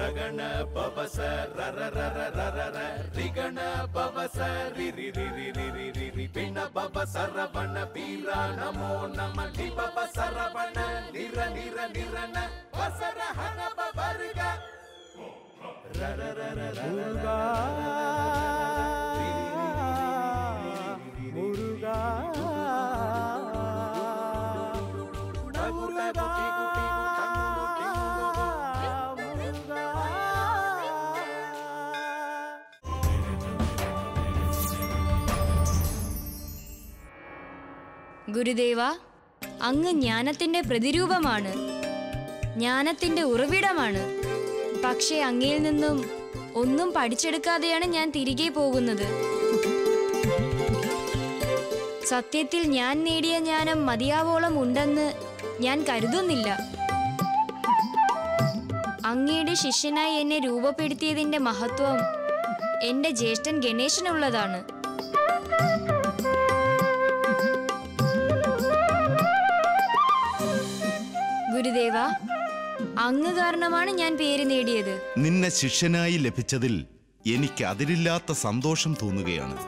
ರಗಣ ಪವಸ ರರ ರರ ರರ ರ ರಿಗಣ ಪವಸ ರಿ ರಿ ರಿ ರಿ ರಿ ರಿ ರಿ ರಿ ಪಿಣ ಪವ ಸರವಣ ವೀರ ನಮೋ ನಮ ಲಿ ಪವ ಸರವಣ ನಿರ ನಿರ ನಿರನ ವಸರ ಹನ ಪವರ್ಗ ರರ ರರ ರರ മുരുകാ മുരുകാ മുരുകാ മുരുകാ ഗുരുദേവ അങ്ങ് ജ്ഞാനത്തിന്റെ പ്രതിരൂപമാണ് ജ്ഞാനത്തിന്റെ ഉറവിടമാണ് പക്ഷേ അങ്ങയിൽ നിന്നും ഒന്നും പഠിച്ചെടുക്കാതെയാണ് ഞാൻ തിരികെ പോകുന്നത് സത്യത്തിൽ ഞാൻ നേടിയ ജ്ഞാനം മതിയാവോളം ഉണ്ടെന്ന് ഞാൻ കരുതുന്നില്ല അങ്ങയുടെ ശിഷ്യനായി എന്നെ രൂപപ്പെടുത്തിയതിന്റെ മഹത്വം എന്റെ ജ്യേഷ്ഠൻ ഗണേശനുള്ളതാണ് ഗുരുദേവ അങ്ങ് കാരണമാണ് ഞാൻ പേര് നേടിയത് നിന്നെ ശിഷ്യനായി ലഭിച്ചതിൽ എനിക്ക് അതിരില്ലാത്ത സന്തോഷം തോന്നുകയാണ്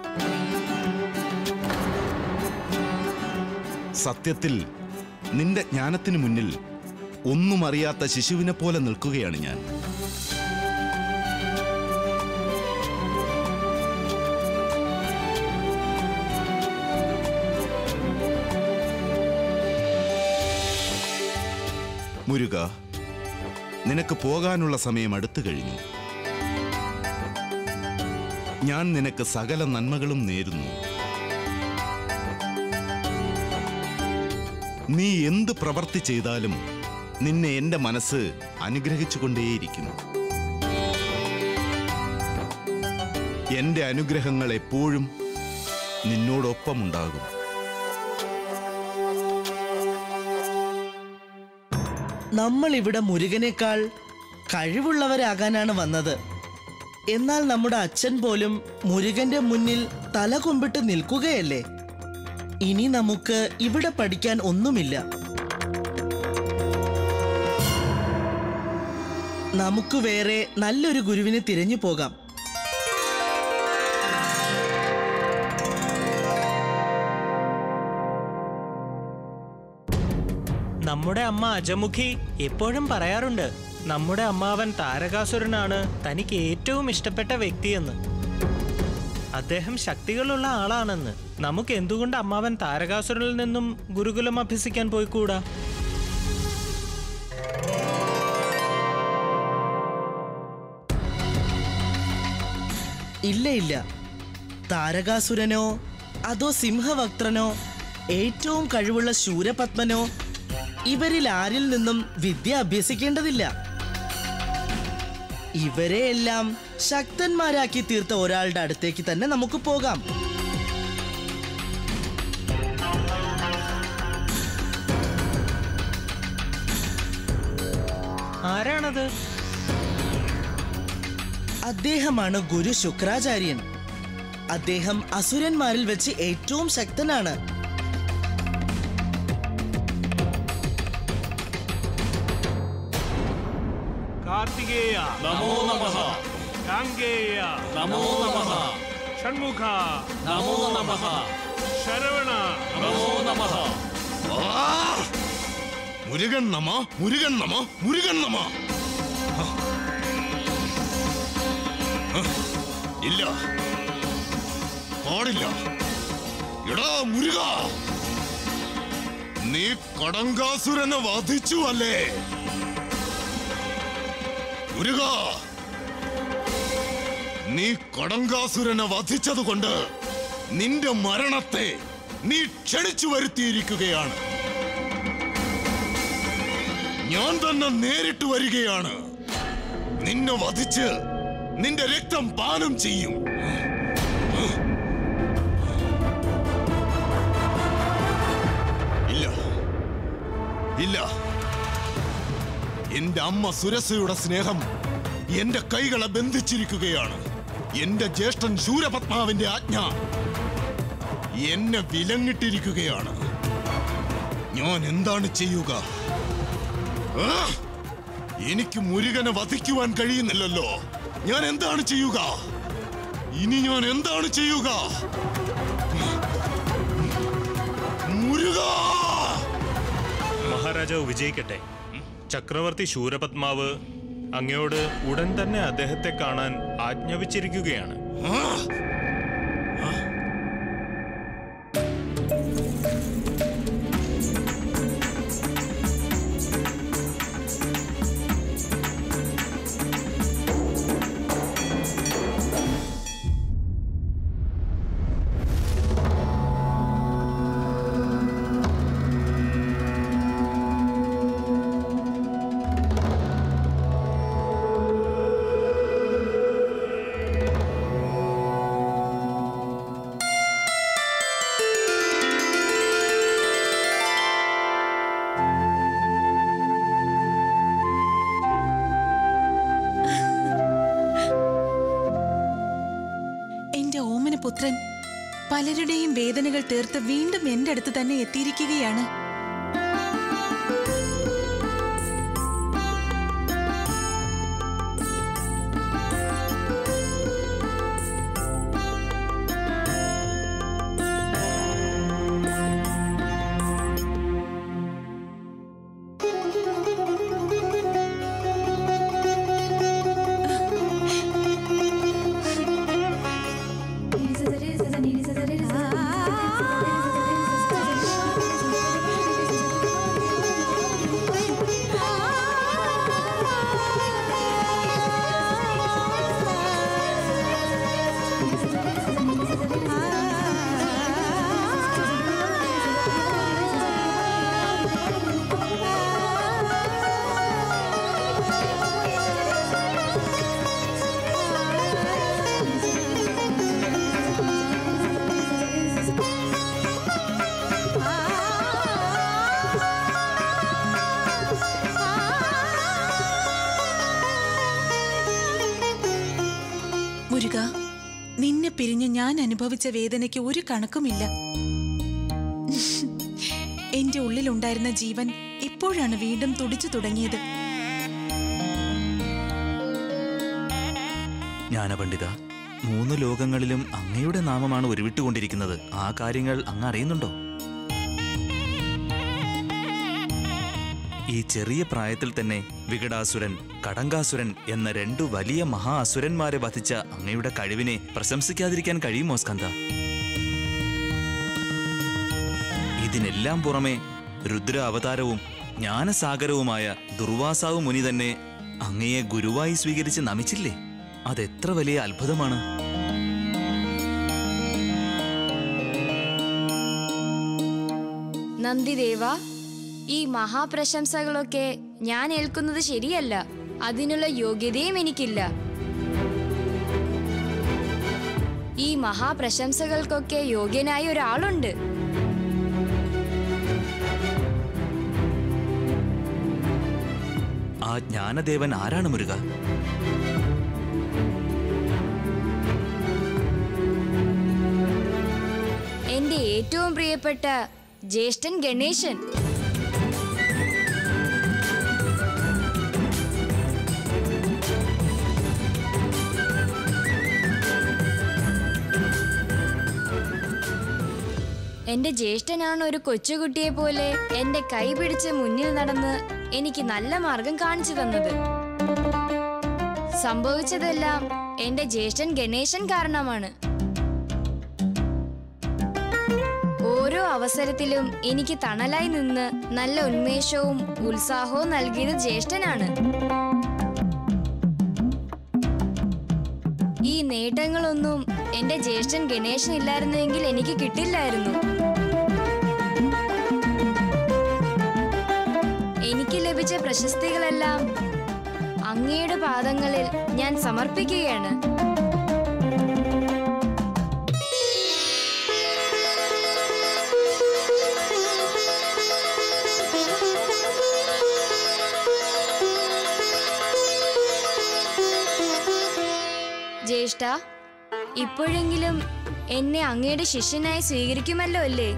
സത്യത്തിൽ നിന്റെ ജ്ഞാനത്തിന് മുന്നിൽ ഒന്നും അറിയാത്ത ശിശുവിനെ പോലെ നിൽക്കുകയാണ് ഞാൻ മുരുക നിനക്ക് പോകാനുള്ള സമയം അടുത്തു കഴിഞ്ഞു ഞാൻ നിനക്ക് സകല നന്മകളും നേരുന്നു നീ എന്ത് പ്രവർത്തി ചെയ്താലും നിന്നെ എന്റെ മനസ്സ് അനുഗ്രഹിച്ചുകൊണ്ടേയിരിക്കും എന്റെ അനുഗ്രഹങ്ങൾ എപ്പോഴും നിന്നോടൊപ്പമുണ്ടാകും നമ്മൾ ഇവിടെ മുരുകനേക്കാൾ കഴിവുള്ളവരാകാനാണ് വന്നത് എന്നാൽ നമ്മുടെ അച്ഛൻ പോലും മുരുകന്റെ മുന്നിൽ തല കൊമ്പിട്ട് നിൽക്കുകയല്ലേ ഇനി നമുക്ക് ഇവിടെ പഠിക്കാൻ ഒന്നുമില്ല നമുക്ക് വേറെ നല്ലൊരു ഗുരുവിനെ തിരഞ്ഞു പോകാം നമ്മുടെ അമ്മ അജമുഖി എപ്പോഴും പറയാറുണ്ട് നമ്മുടെ അമ്മാവൻ താരകാസുരനാണ് തനിക്ക് ഏറ്റവും ഇഷ്ടപ്പെട്ട വ്യക്തിയെന്ന് അദ്ദേഹം ശക്തികളുള്ള ആളാണെന്ന് നമുക്ക് എന്തുകൊണ്ട് അമ്മാവൻ താരകാസുരനിൽ നിന്നും ഗുരുകുലം അഭ്യസിക്കാൻ പോയിക്കൂടാ ഇല്ല ഇല്ല താരകാസുരനോ അതോ സിംഹവക്ത്രനോ ഏറ്റവും കഴിവുള്ള ശൂരപത്മനോ ഇവരിൽ ആരിൽ നിന്നും വിദ്യ അഭ്യസിക്കേണ്ടതില്ല ഇവരെയെല്ലാം ശക്തന്മാരാക്കി തീർത്ത ഒരാളുടെ അടുത്തേക്ക് തന്നെ നമുക്ക് പോകാം ആരാണത് അദ്ദേഹമാണ് ഗുരു ശുക്രാചാര്യൻ അദ്ദേഹം അസുരന്മാരിൽ വെച്ച് ഏറ്റവും ശക്തനാണ് ಕಾರ್ತಿಕೇಯ ನಮೋ ನಮಃ ಗಾಂಗೇಯ ನಮೋ ನಮಃ ಷಣ್ಮುಖ ನಮೋ ನಮಃ ಶರವಣ ನಮೋ ನಮಃ മുരുകൻ നമ മുരുകൻ നമ മുരുകൻ നമ ഇല്ല പാടില്ല എടാ മുരുക നീ കടങ്കാസുരനെ വധിച്ചു അല്ലേ മുരുക നീ കടങ്കാസുരനെ വധിച്ചതുകൊണ്ട് നിന്റെ മരണത്തെ നീ ക്ഷണിച്ചു വരുത്തിയിരിക്കുകയാണ് ഞാൻ തന്നെ നേരിട്ട് വരികയാണ് നിന്നെ വധിച്ച് നിന്റെ രക്തം പാനം ചെയ്യും ഇല്ല ഇല്ല എന്റെ അമ്മ സുരസയുടെ സ്നേഹം എന്റെ കൈകളെ ബന്ധിച്ചിരിക്കുകയാണ് എന്റെ ജ്യേഷ്ഠൻ ശൂരപത്മാവിന്റെ ആജ്ഞ എന്നെ വിലങ്ങിട്ടിരിക്കുകയാണ് ഞാൻ എന്താണ് ചെയ്യുക ആ! എനിക്ക് മുരുകനെ വധിക്കുവാൻ കഴിയുന്നില്ലല്ലോ ഞാൻ എന്താണ് ചെയ്യുക ഇനി ഞാൻ എന്താണ് ചെയ്യുക മുരുക മഹാരാജാവ് വിജയിക്കട്ടെ ചക്രവർത്തി ശൂരപത്മാവ് അങ്ങയോട് ഉടൻ തന്നെ അദ്ദേഹത്തെ കാണാൻ ആജ്ഞാപിച്ചിരിക്കുകയാണ് എന്റെ ഓമന പുത്രൻ പലരുടെയും വേദനകൾ തീർത്ത് വീണ്ടും എന്റെ അടുത്ത് തന്നെ എത്തിയിരിക്കുകയാണ് മുരുക നിന്നെ പിരിഞ്ഞ് ഞാൻ അനുഭവിച്ച വേദനയ്ക്ക് ഒരു കണക്കുമില്ല എന്റെ ഉള്ളിലുണ്ടായിരുന്ന ജീവൻ ഇപ്പോഴാണ് വീണ്ടും തുടിച്ചു തുടങ്ങിയത് ജ്ഞാനപണ്ഡിത മൂന്ന് ലോകങ്ങളിലും അങ്ങയുടെ നാമമാണ് ഉരുവിട്ടുകൊണ്ടിരിക്കുന്നത് ആ കാര്യങ്ങൾ അങ്ങ് അറിയുന്നുണ്ടോ ഈ ചെറിയ പ്രായത്തിൽ തന്നെ വികടാസുരൻ കടങ്കാസുരൻ എന്ന രണ്ടു വലിയ മഹാ അസുരന്മാരെ വധിച്ച അങ്ങയുടെ കഴിവിനെ പ്രശംസിക്കാതിരിക്കാൻ കഴിയുമോ സ്കന്ദ ഇതിനെല്ലാം പുറമെ രുദ്ര അവതാരവും ജ്ഞാനസാഗരവുമായ ദുർവാസാവ് മുനി തന്നെ അങ്ങയെ ഗുരുവായി സ്വീകരിച്ച് നമിച്ചില്ലേ അതെത്ര വലിയ അത്ഭുതമാണ് നന്ദിദേവ ഈ മഹാപ്രശംസകളൊക്കെ ഞാൻ ഏൽക്കുന്നത് ശരിയല്ല അതിനുള്ള യോഗ്യതയും എനിക്കില്ല ഈ മഹാപ്രശംസകൾക്കൊക്കെ യോഗ്യനായ ഒരാളുണ്ട് ആ ജ്ഞാനദേവൻ ആരാണ് മുരുക എന്റെ ഏറ്റവും പ്രിയപ്പെട്ട ജ്യേഷ്ഠൻ ഗണേശൻ എന്റെ ജ്യേഷ്ഠനാണ് ഒരു കൊച്ചുകുട്ടിയെ പോലെ എന്റെ കൈ പിടിച്ച് മുന്നിൽ നടന്ന് എനിക്ക് നല്ല മാർഗം കാണിച്ചു തന്നത് സംഭവിച്ചതെല്ലാം എന്റെ ജ്യേഷ്ഠൻ ഗണേശൻ കാരണമാണ് ഓരോ അവസരത്തിലും എനിക്ക് തണലായി നിന്ന് നല്ല ഉന്മേഷവും ഉത്സാഹവും നൽകിയത് ജ്യേഷ്ഠനാണ് ഈ നേട്ടങ്ങളൊന്നും എന്റെ ജ്യേഷ്ഠൻ ഗണേശൻ ഇല്ലായിരുന്നുവെങ്കിൽ എനിക്ക് കിട്ടില്ലായിരുന്നു എനിക്ക് ലഭിച്ച പ്രശസ്തികളെല്ലാം അങ്ങയുടെ പാദങ്ങളിൽ ഞാൻ സമർപ്പിക്കുകയാണ് ജ്യേഷ്ഠ ഇപ്പോഴെങ്കിലും എന്നെ അങ്ങയുടെ ശിഷ്യനായി സ്വീകരിക്കുമല്ലോ അല്ലേ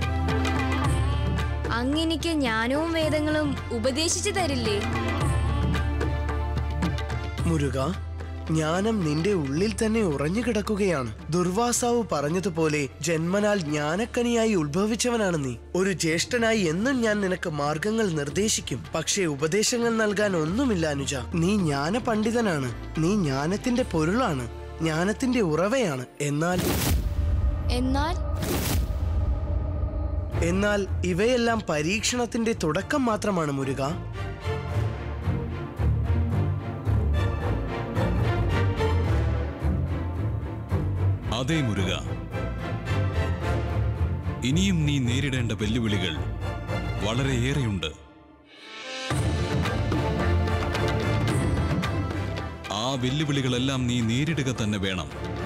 അങ്ങെനിക്ക് ജ്ഞാനവും വേദങ്ങളും ഉപദേശിച്ചു തരില്ലേ മുരുക ജ്ഞാനം നിന്റെ ഉള്ളിൽ തന്നെ ഉറഞ്ഞു കിടക്കുകയാണ് ദുർവാസാവ് പറഞ്ഞതുപോലെ ജന്മനാൽ ജ്ഞാനക്കനിയായി ഉത്ഭവിച്ചവനാണ് നീ ഒരു ജ്യേഷ്ഠനായി എന്നും ഞാൻ നിനക്ക് മാർഗങ്ങൾ നിർദ്ദേശിക്കും പക്ഷേ ഉപദേശങ്ങൾ നൽകാൻ ഒന്നുമില്ല അനുജ നീ ജ്ഞാന പണ്ഡിതനാണ് നീ ജ്ഞാനത്തിന്റെ പൊരുളാണ് ജ്ഞാനത്തിന്റെ ഉറവയാണ് എന്നാൽ എന്നാൽ എന്നാൽ ഇവയെല്ലാം പരീക്ഷണത്തിന്റെ തുടക്കം മാത്രമാണ് മുരുക അതേ മുരുക ഇനിയും നീ നേരിടേണ്ട വെല്ലുവിളികൾ വളരെയേറെയുണ്ട് ആ വെല്ലുവിളികളെല്ലാം നീ നേരിടുക തന്നെ വേണം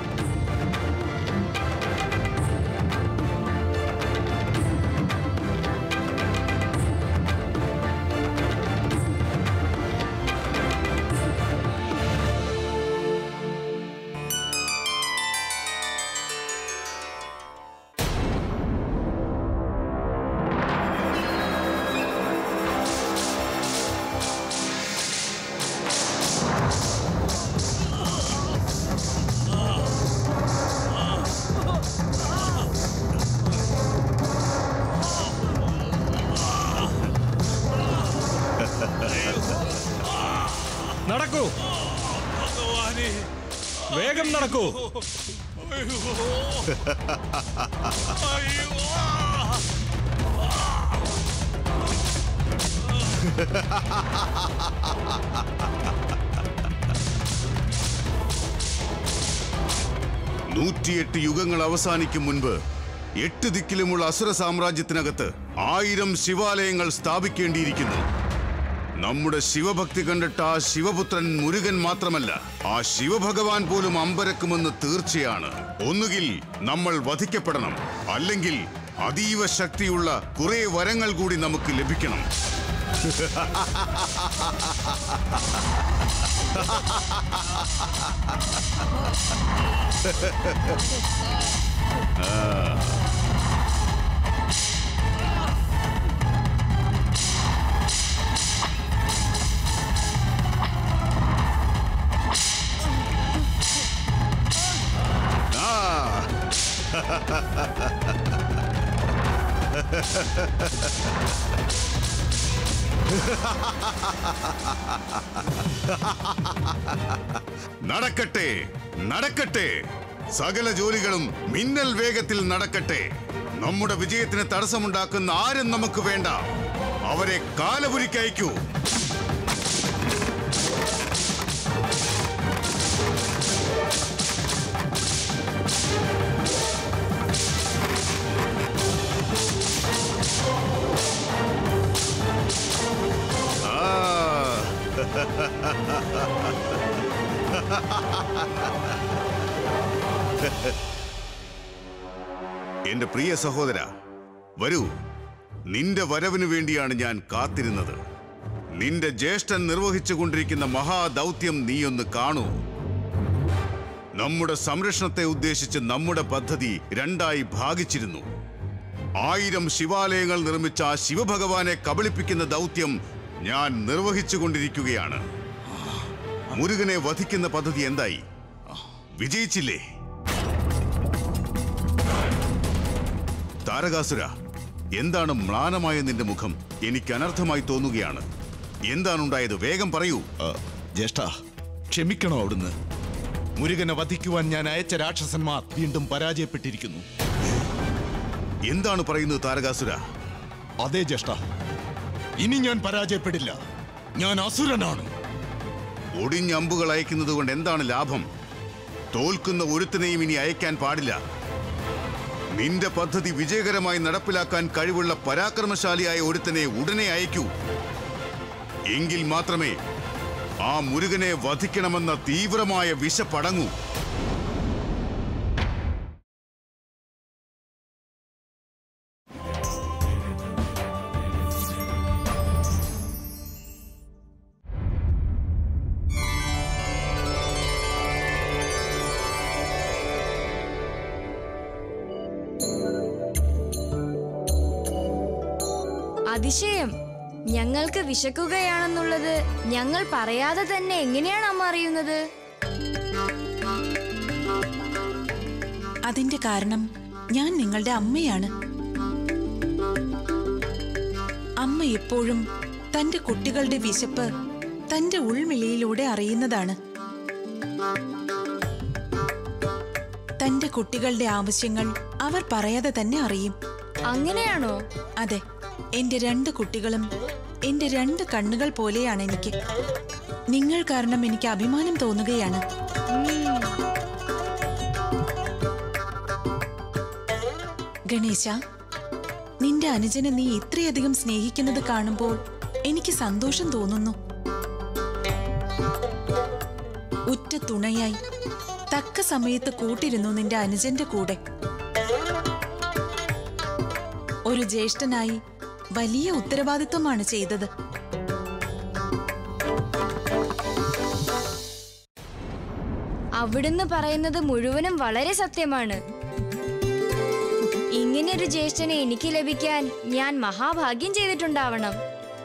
നടക്കൂ വേഗം നടക്കൂ നൂറ്റിയെട്ട് യുഗങ്ങൾ അവസാനിക്കും മുൻപ് എട്ട് ദിക്കിലുമുള്ള അസുര സാമ്രാജ്യത്തിനകത്ത് ആയിരം ശിവാലയങ്ങൾ സ്ഥാപിക്കേണ്ടിയിരിക്കുന്നു നമ്മുടെ ശിവഭക്തി കണ്ടിട്ട് ആ ശിവപുത്രൻ മുരുകൻ മാത്രമല്ല ആ ശിവഭഗവാൻ പോലും അമ്പരക്കുമെന്ന് തീർച്ചയാണ് ഒന്നുകിൽ നമ്മൾ വധിക്കപ്പെടണം അല്ലെങ്കിൽ അതീവ ശക്തിയുള്ള കുറെ വരങ്ങൾ കൂടി നമുക്ക് ലഭിക്കണം ആ നടക്കട്ടെ നടക്കട്ടെ സകല ജോലികളും മിന്നൽ വേഗത്തിൽ നടക്കട്ടെ നമ്മുടെ വിജയത്തിന് തടസ്സമുണ്ടാക്കുന്ന ആരും നമുക്ക് വേണ്ട അവരെ കാലപുരിക്കയക്കൂ ആ എന്റെ പ്രിയ സഹോദര വരൂ നിന്റെ വരവിനു വേണ്ടിയാണ് ഞാൻ കാത്തിരുന്നത് നിന്റെ ജ്യേഷ്ഠൻ നിർവഹിച്ചുകൊണ്ടിരിക്കുന്ന മഹാദൗത്യം നീയൊന്ന് കാണൂ നമ്മുടെ സംരക്ഷണത്തെ ഉദ്ദേശിച്ച് നമ്മുടെ പദ്ധതി രണ്ടായി ഭാഗിച്ചിരുന്നു ആയിരം ശിവാലയങ്ങൾ നിർമ്മിച്ച ആ ശിവഭഗവാനെ കബളിപ്പിക്കുന്ന ദൗത്യം ഞാൻ നിർവഹിച്ചുകൊണ്ടിരിക്കുകയാണ് മുരുകനെ വധിക്കുന്ന പദ്ധതി എന്തായി വിജയിച്ചില്ലേ താരകാസുര എന്താണ് മ്ലാനമായ നിന്റെ മുഖം എനിക്ക് അനർത്ഥമായി തോന്നുകയാണ് എന്താണുണ്ടായത് വേഗം പറയൂ ജ്യേഷ്ഠ ക്ഷമിക്കണോ അവിടുന്ന് മുരുകനെ വധിക്കുവാൻ ഞാൻ അയച്ച രാക്ഷസന്മാർ വീണ്ടും പരാജയപ്പെട്ടിരിക്കുന്നു എന്താണ് പറയുന്നത് താരകാസുര അതെ ജ്യേഷ്ഠ ഇനി ഞാൻ പരാജയപ്പെടില്ല ഞാൻ അസുരനാണ് ഒടിഞ്ഞ അമ്പുകൾ അയക്കുന്നത് കൊണ്ട് എന്താണ് ലാഭം തോൽക്കുന്ന ഒരുത്തിനെയും ഇനി അയക്കാൻ പാടില്ല നിന്റെ പദ്ധതി വിജയകരമായി നടപ്പിലാക്കാൻ കഴിവുള്ള പരാക്രമശാലിയായ ഒരുത്തനെ ഉടനെ അയക്കൂ എങ്കിൽ മാത്രമേ ആ മുരുകനെ വധിക്കണമെന്ന തീവ്രമായ വിശപ്പടങ്ങൂ അതിശയം ഞങ്ങൾക്ക് വിശക്കുകയാണെന്നുള്ളത് ഞങ്ങൾ പറയാതെ തന്നെ എങ്ങനെയാണ് അമ്മ അറിയുന്നത് അതിന്റെ കാരണം ഞാൻ നിങ്ങളുടെ അമ്മയാണ് അമ്മ എപ്പോഴും തന്റെ കുട്ടികളുടെ വിശപ്പ് തന്റെ ഉൾവിളിയിലൂടെ അറിയുന്നതാണ് തന്റെ കുട്ടികളുടെ ആവശ്യങ്ങൾ അവർ പറയാതെ തന്നെ അറിയും അങ്ങനെയാണോ അതെ എന്റെ രണ്ട് കുട്ടികളും എന്റെ രണ്ട് കണ്ണുകൾ പോലെയാണ് എനിക്ക് നിങ്ങൾ കാരണം എനിക്ക് അഭിമാനം തോന്നുകയാണ് ഗണേശ നിന്റെ അനുജനെ നീ ഇത്രയധികം സ്നേഹിക്കുന്നത് കാണുമ്പോൾ എനിക്ക് സന്തോഷം തോന്നുന്നു ഉറ്റ തുണയായി തക്ക സമയത്ത് കൂട്ടിരുന്നു നിന്റെ അനുജന്റെ കൂടെ ഒരു ജ്യേഷ്ഠനായി വലിയ ഉത്തരവാദിത്വമാണ് ചെയ്തത് അവിടുന്ന് പറയുന്നത് മുഴുവനും വളരെ സത്യമാണ് ഇങ്ങനെയൊരു ജ്യേഷ്ഠനെ എനിക്ക് ലഭിക്കാൻ ഞാൻ മഹാഭാഗ്യം ചെയ്തിട്ടുണ്ടാവണം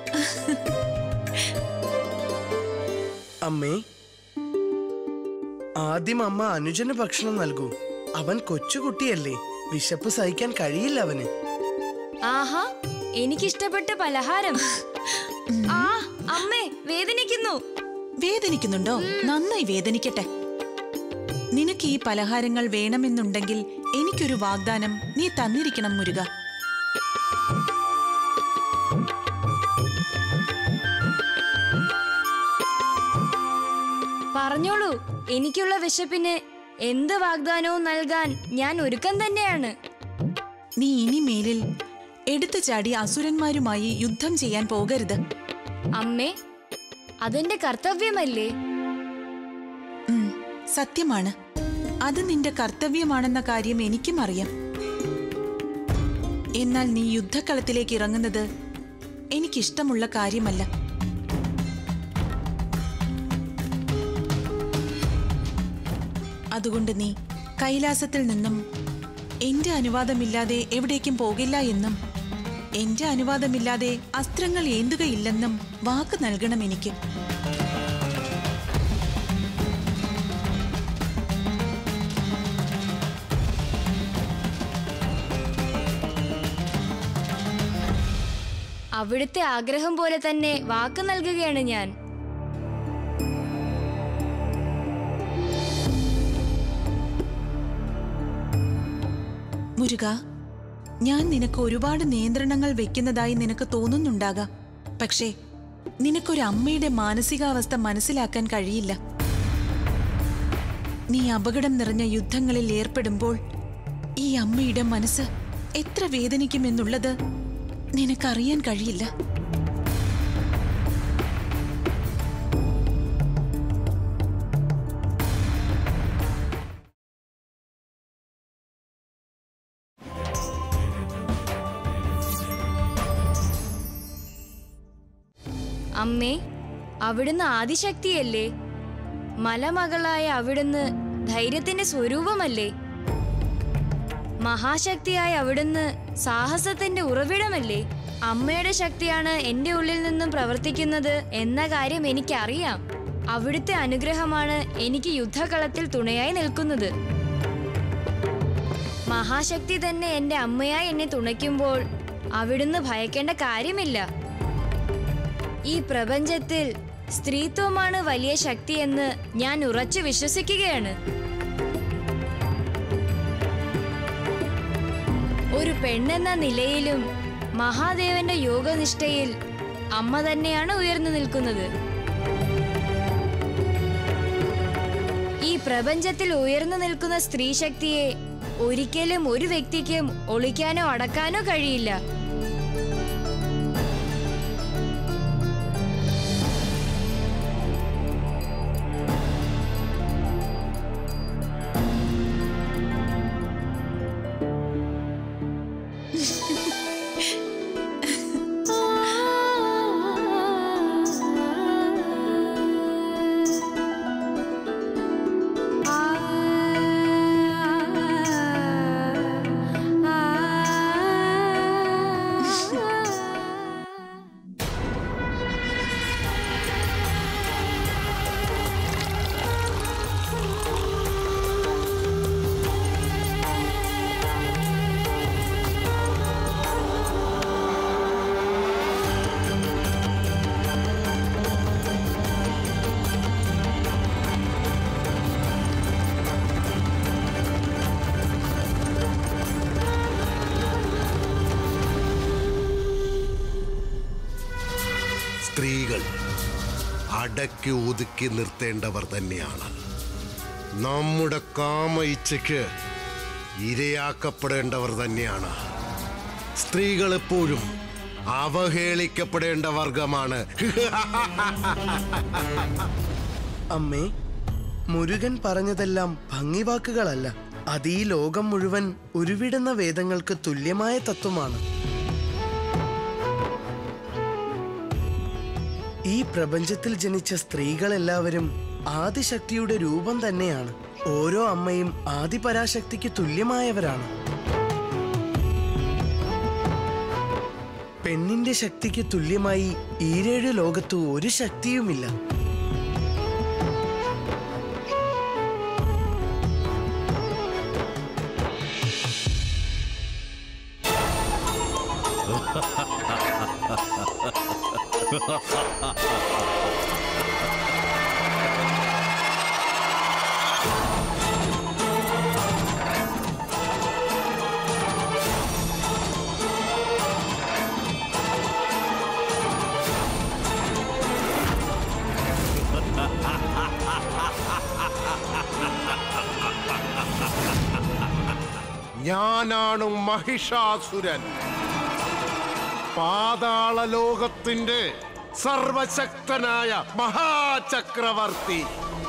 അമ്മേ ആദ്യം അമ്മ അനുജന് ഭക്ഷണം നൽകൂ അവൻ കൊച്ചുകുട്ടിയല്ലേ വിശപ്പ് സഹിക്കാൻ കഴിയില്ല അവന് ആഹാ എനിക്കിഷ്ടപ്പെട്ട പലഹാരം ആ അമ്മേ വേദനിക്കുന്നു വേദനിക്കുന്നുണ്ടോ നന്നായി വേദനിക്കട്ടെ നിനക്ക് ഈ പലഹാരങ്ങൾ വേണമെന്നുണ്ടെങ്കിൽ എനിക്കൊരു വാഗ്ദാനം നീ തന്നിരിക്കണം മുരുക പറഞ്ഞോളൂ എനിക്കുള്ള വിശപ്പിന് എന്ത് വാഗ്ദാനവും നൽകാൻ ഞാൻ ഒരുക്കം തന്നെയാണ് നീ ഇനി മേലിൽ എടുത്തു ചാടി അസുരന്മാരുമായി യുദ്ധം ചെയ്യാൻ പോകരുത് അമ്മേ അതെന്റെ കർത്തവ്യമല്ലേ ഉം, സത്യമാണ് അത് നിന്റെ കർത്തവ്യമാണെന്ന കാര്യം എനിക്കും അറിയാം എന്നാൽ നീ യുദ്ധക്കളത്തിലേക്ക് ഇറങ്ങുന്നത് എനിക്കിഷ്ടമുള്ള കാര്യമല്ല അതുകൊണ്ട് നീ കൈലാസത്തിൽ നിന്നും എന്റെ അനുവാദമില്ലാതെ എവിടേക്കും പോകില്ല എന്നും എന്റെ അനുവാദമില്ലാതെ അസ്ത്രങ്ങൾ ഏന്തുകയില്ലെന്നും വാക്ക് നൽകണം എനിക്ക് അവിടുത്തെ ആഗ്രഹം പോലെ തന്നെ വാക്ക് നൽകുകയാണ് ഞാൻ മുരുക ഞാൻ നിനക്ക് ഒരുപാട് നിയന്ത്രണങ്ങൾ വെക്കുന്നതായി നിനക്ക് തോന്നുന്നുണ്ടാകാം പക്ഷേ നിനക്കൊരു അമ്മയുടെ മാനസികാവസ്ഥ മനസ്സിലാക്കാൻ കഴിയില്ല നീ അപകടം നിറഞ്ഞ യുദ്ധങ്ങളിൽ ഏർപ്പെടുമ്പോൾ ഈ അമ്മയുടെ മനസ്സ് എത്ര വേദനിക്കുമെന്നുള്ളത് നിനക്കറിയാൻ കഴിയില്ല അമ്മേ അവിടുന്ന് ആദിശക്തിയല്ലേ മലമകളായ അവിടുന്ന് ധൈര്യത്തിന്റെ സ്വരൂപമല്ലേ മഹാശക്തിയായ അവിടുന്ന് സാഹസത്തിന്റെ ഉറവിടമല്ലേ അമ്മയുടെ ശക്തിയാണ് എന്റെ ഉള്ളിൽ നിന്നും പ്രവർത്തിക്കുന്നത് എന്ന കാര്യം എനിക്കറിയാം അവിടുത്തെ അനുഗ്രഹമാണ് എനിക്ക് യുദ്ധകളത്തിൽ തുണയായി നിൽക്കുന്നത് മഹാശക്തി തന്നെ എന്റെ അമ്മയായി എന്നെ തുണയ്ക്കുമ്പോൾ അവിടുന്ന് ഭയക്കേണ്ട കാര്യമില്ല ഈ പ്രപഞ്ചത്തിൽ സ്ത്രീത്വമാണ് വലിയ ശക്തിയെന്ന് ഞാൻ ഉറച്ചു വിശ്വസിക്കുകയാണ് ഒരു പെണ്ണെന്ന നിലയിലും മഹാദേവന്റെ യോഗനിഷ്ഠയിൽ അമ്മ തന്നെയാണ് ഉയർന്നു നിൽക്കുന്നത് ഈ പ്രപഞ്ചത്തിൽ ഉയർന്നു നിൽക്കുന്ന സ്ത്രീശക്തിയെ ഒരിക്കലും ഒരു വ്യക്തിക്കും ഒളിക്കാനോ അടക്കാനോ കഴിയില്ല അടക്കി ഒതുക്കി നിർത്തേണ്ടവർ തന്നെയാണ് നമ്മുടെ കാമ ഇച്ഛയ്ക്ക് ഇരയാക്കപ്പെടേണ്ടവർ തന്നെയാണ് സ്ത്രീകൾ എപ്പോഴും അവഹേളിക്കപ്പെടേണ്ട വർഗമാണ് അമ്മേ മുരുകൻ പറഞ്ഞതെല്ലാം ഭംഗിവാക്കുകളല്ല അത് ഈ ലോകം മുഴുവൻ ഉരുവിടുന്ന വേദങ്ങൾക്ക് തുല്യമായ തത്വമാണ് ഈ പ്രപഞ്ചത്തിൽ ജനിച്ച സ്ത്രീകളെല്ലാവരും ആദിശക്തിയുടെ രൂപം തന്നെയാണ് ഓരോ അമ്മയും ആദിപരാശക്തിക്ക് തുല്യമായവരാണ് പെണ്ണിന്റെ ശക്തിക്ക് തുല്യമായി ഈരേഴ് ലോകത്ത് ഒരു ശക്തിയുമില്ല ഞാനാണ് മഹിഷാസുരൻ പാതാള ലോകത്തിന്റെ സർവശക്തനായ മഹാചക്രവർത്തി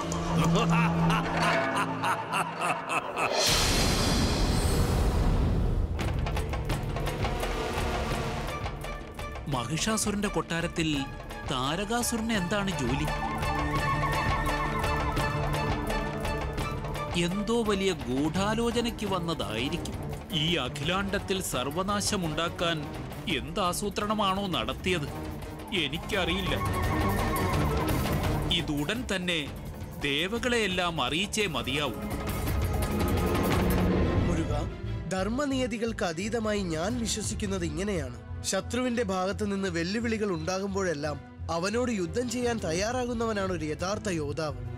മഹിഷാസുരന്റെ കൊട്ടാരത്തിൽ താരകാസുരന് എന്താണ് ജോലി എന്തോ വലിയ ഗൂഢാലോചനയ്ക്ക് വന്നതായിരിക്കും ഈ അഖിലാണ്ടത്തിൽ സർവനാശമുണ്ടാക്കാൻ എന്ത് ആസൂത്രണമാണോ നടത്തിയത് എനിക്കറിയില്ല ഇതുടൻ തന്നെ ദേവകളെയെല്ലാം അറിയിച്ചേ മതിയാവൂ മുരുക ധർമ്മനിയതികൾക്ക് അതീതമായി ഞാൻ വിശ്വസിക്കുന്നത് ഇങ്ങനെയാണ് ശത്രുവിന്റെ ഭാഗത്ത് നിന്ന് വെല്ലുവിളികൾ ഉണ്ടാകുമ്പോഴെല്ലാം അവനോട് യുദ്ധം ചെയ്യാൻ തയ്യാറാകുന്നവനാണ് ഒരു യഥാർത്ഥ യോദ്ധാവ്